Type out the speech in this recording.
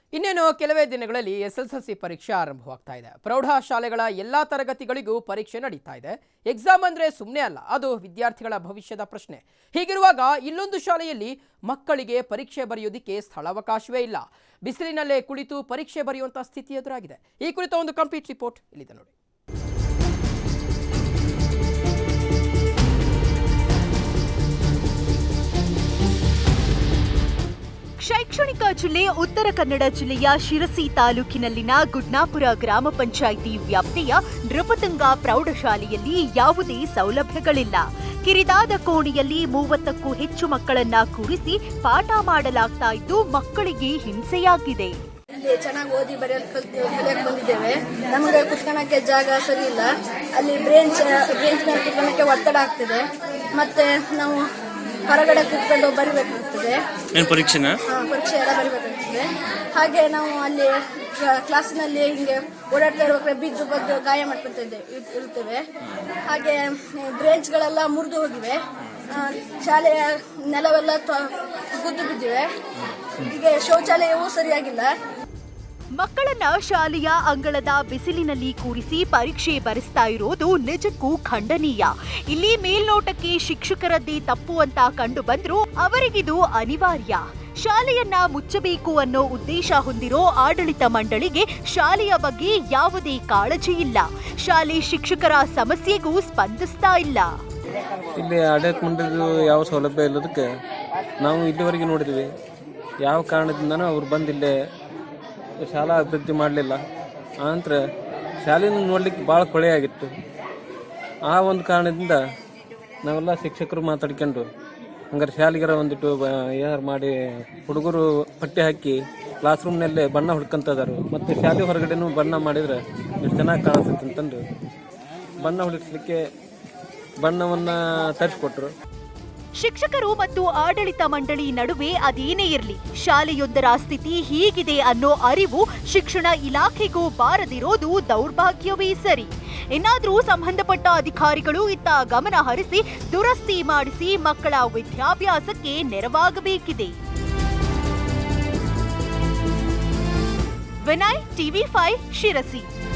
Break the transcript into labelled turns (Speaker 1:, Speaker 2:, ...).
Speaker 1: ಇನ್ನೇನು ಕೆಲವೇ ದಿನಗಳಲ್ಲಿ ಎಸ್ಎಸ್ಎಲ್ಸಿ ಪರೀಕ್ಷೆ ಆರಂಭವಾಗ್ತಾ ಇದೆ ಪ್ರೌಢಶಾಲೆಗಳ ಎಲ್ಲಾ ತರಗತಿಗಳಿಗೂ ಪರೀಕ್ಷೆ ನಡೀತಾ ಇದೆ ಎಕ್ಸಾಮ್ ಅಂದ್ರೆ ಸುಮ್ಮನೆ ಅಲ್ಲ ಅದು ವಿದ್ಯಾರ್ಥಿಗಳ ಭವಿಷ್ಯದ ಪ್ರಶ್ನೆ ಹೀಗಿರುವಾಗ ಇಲ್ಲೊಂದು ಶಾಲೆಯಲ್ಲಿ ಮಕ್ಕಳಿಗೆ ಪರೀಕ್ಷೆ ಬರೆಯೋದಿಕ್ಕೆ ಸ್ಥಳಾವಕಾಶವೇ ಇಲ್ಲ ಬಿಸಿಲಿನಲ್ಲೇ ಕುಳಿತು ಪರೀಕ್ಷೆ ಬರೆಯುವಂತ ಸ್ಥಿತಿ ಎದುರಾಗಿದೆ ಈ ಕುರಿತ ಒಂದು ಕಂಪ್ಲೀಟ್ ರಿಪೋರ್ಟ್ ಇಲ್ಲಿದೆ ನೋಡಿ
Speaker 2: ಶೈಕ್ಷಣಿಕ ಜಿಲ್ಲೆ ಉತ್ತರ ಕನ್ನಡ ಜಿಲ್ಲೆಯ ಶಿರಸಿ ತಾಲೂಕಿನಲ್ಲಿನ ಗುಡ್ನಾಪುರ ಗ್ರಾಮ ಪಂಚಾಯಿತಿ ವ್ಯಾಪ್ತಿಯ ನೃಪತುಂಗ ಪ್ರೌಢಶಾಲೆಯಲ್ಲಿ ಯಾವುದೇ ಸೌಲಭ್ಯಗಳಿಲ್ಲ ಕಿರಿದಾದ ಕೋಣೆಯಲ್ಲಿ ಮೂವತ್ತಕ್ಕೂ ಹೆಚ್ಚು ಮಕ್ಕಳನ್ನ ಕೂರಿಸಿ ಪಾಠ ಮಾಡಲಾಗ್ತಾ ಇದ್ದು ಮಕ್ಕಳಿಗೆ ಹಿಂಸೆಯಾಗಿದೆ
Speaker 3: ಇಲ್ಲಿ ಚೆನ್ನಾಗಿ ಓದಿ ಬರೆಯಲು ಕಲ್ತು ಕಲಿಯಕ್ಕೆ ಬಂದಿದ್ದೇವೆ ನಮಗೆ ಕುತ್ಕೊಳ್ಳೋಕ್ಕೆ ಜಾಗ ಸರಿ ಇಲ್ಲ ಅಲ್ಲಿ ಬ್ರೇಂಚ್ ಬ್ರೇಂಚ್ ಮೇಲೆ ಕುತ್ಕೊಳ್ಳೋಕ್ಕೆ ಒತ್ತಡ ಆಗ್ತದೆ ಮತ್ತೆ ನಾವು ಹೊರಗಡೆ ಕೂತ್ಕೊಂಡು ಬರಿಬೇಕಾಗ್ತದೆ
Speaker 4: ಏನು ಪರೀಕ್ಷೆನ
Speaker 3: ಆ, ಪರೀಕ್ಷೆ ಎಲ್ಲ ಬರಿಬೇಕಾಗ್ತದೆ ಹಾಗೆ ನಾವು ಅಲ್ಲಿ ಕ್ಲಾ- ಕ್ಲಾಸಿನಲ್ಲಿ ಹಿಂಗೆ ಓಡಾಡ್ತಾ ಇರುವಾಗ ಬಿದ್ದು ಬದ್ದು ಗಾಯ ಮಾಡ್ಕೊತ ಇದ್ದೆ ಇರ್- ಇರ್ತೇವೆ ಹಾಗೆ ಬ್ರೇಂಚ್ಗಳೆಲ್ಲ ಮುರಿದು ಹೋಗಿವೆ ಆ, ಶಾಲೆಯ ನೆಲವೆಲ್ಲ ತ- ಗುದ್ದು ಬಿದ್ದಿವೆ ಹೀಗೆ ಶೌಚಾಲಯವೂ ಸರಿಯಾಗಿಲ್ಲ
Speaker 2: ಮಕ್ಕಳನ್ನ ಶಾಲೆಯ ಅಂಗಳದ ಬಿಸಿಲಿನಲ್ಲಿ ಕೂರಿಸಿ ಪರೀಕ್ಷೆ ಬರೆಸ್ತಾ ಇರೋದು ನಿಜಕ್ಕೂ ಖಂಡನೀಯ ಇಲ್ಲಿ ಮೇಲ್ನೋಟಕ್ಕೆ ಶಿಕ್ಷಕರದ್ದೇ ತಪ್ಪು ಅಂತ ಕಂಡು ಬಂದ್ರೂ ಅವರಿಗಿದು ಅನಿವಾರ್ಯ ಶಾಲೆಯನ್ನ ಮುಚ್ಚಬೇಕು ಅನ್ನೋ ಉದ್ದೇಶ ಹೊಂದಿರೋ ಆಡಳಿತ ಮಂಡಳಿಗೆ ಶಾಲೆಯ ಬಗ್ಗೆ ಯಾವುದೇ ಕಾಳಜಿ ಇಲ್ಲ ಶಾಲೆ ಶಿಕ್ಷಕರ ಸಮಸ್ಯೆಗೂ ಸ್ಪಂದಿಸ್ತಾ ಇಲ್ಲ
Speaker 5: ಇಲ್ಲಿ ಆಡಳಿತ ಮಂಡಳಿದು ಯಾವ ಸೌಲಭ್ಯ ಇಲ್ಲದಕ್ಕೆ ನಾವು ಇಲ್ಲಿವರೆಗೆ ನೋಡಿದ್ವಿ ಯಾವ ಕಾರಣದಿಂದನೂ ಅವ್ರು ಬಂದು ಇಲ್ಲೇ ಶಾಲಾ ಅಭಿವೃದ್ಧಿ ಮಾಡಲಿಲ್ಲ ಆನಂತರ ಶಾಲೆನ ನೋಡ್ಲಿಕ್ಕೆ ಭಾಳ ಕೊಳೆಯಾಗಿತ್ತು ಆ ಒಂದು ಕಾರಣದಿಂದ ನಾವೆಲ್ಲ ಶಿಕ್ಷಕರು ಮಾತಾಡ್ಕೊಂಡು ಹಂಗಾರೆ ಶಾಲೆಗರ ಒಂದಿಟ್ಟು ಬ- ಏನಾರು ಮಾಡಿ ಹುಡುಗರು ಪಟ್ಟಿ ಹಾಕಿ ಕ್ಲಾಸ್ ರೂಮ್ನಲ್ಲೇ ಬಣ್ಣ ಹೊಡ್ಕೊಂತ ಇದಾರು ಮತ್ತು ಶಾಲೆ ಹೊರಗಡೆನೂ ಬಣ್ಣ ಮಾಡಿದ್ರೆ ಎಷ್ಟು ಚೆನ್ನಾಗಿ ಕಾಣಿಸುತ್ತೆ ಅಂತಂದು ಬಣ್ಣ ಹೊಡಿಸ್ಲಿಕ್ಕೆ ಬಣ್ಣವನ್ನ ತರಿಸ್ಕೊಟ್ರು
Speaker 2: ಶಿಕ್ಷಕರು ಮತ್ತು ಆಡಳಿತ ಮಂಡಳಿ ನಡುವೆ ಅದೇನೇ ಇರಲಿ ಶಾಲೆಯೊಂದರ ಸ್ಥಿತಿ ಹೀಗಿದೆ ಅನ್ನೋ ಅರಿವು ಶಿಕ್ಷಣ ಇಲಾಖೆಗೂ ಬಾರದಿರೋದು ದೌರ್ಭಾಗ್ಯವೇ ಸರಿ ಇನ್ನಾದರೂ ಸಂಬಂಧಪಟ್ಟ ಅಧಿಕಾರಿಗಳು ಇತ್ತ ಗಮನ ಹರಿಸಿ ದುರಸ್ತಿ ಮಾಡಿಸಿ ಮಕ್ಕಳ ವಿದ್ಯಾಭ್ಯಾಸಕ್ಕೆ ನೆರವಾಗಬೇಕಿದೆ ವಿನಯ್ ಟಿವಿ ಫೈವ್ ಶಿರಸಿ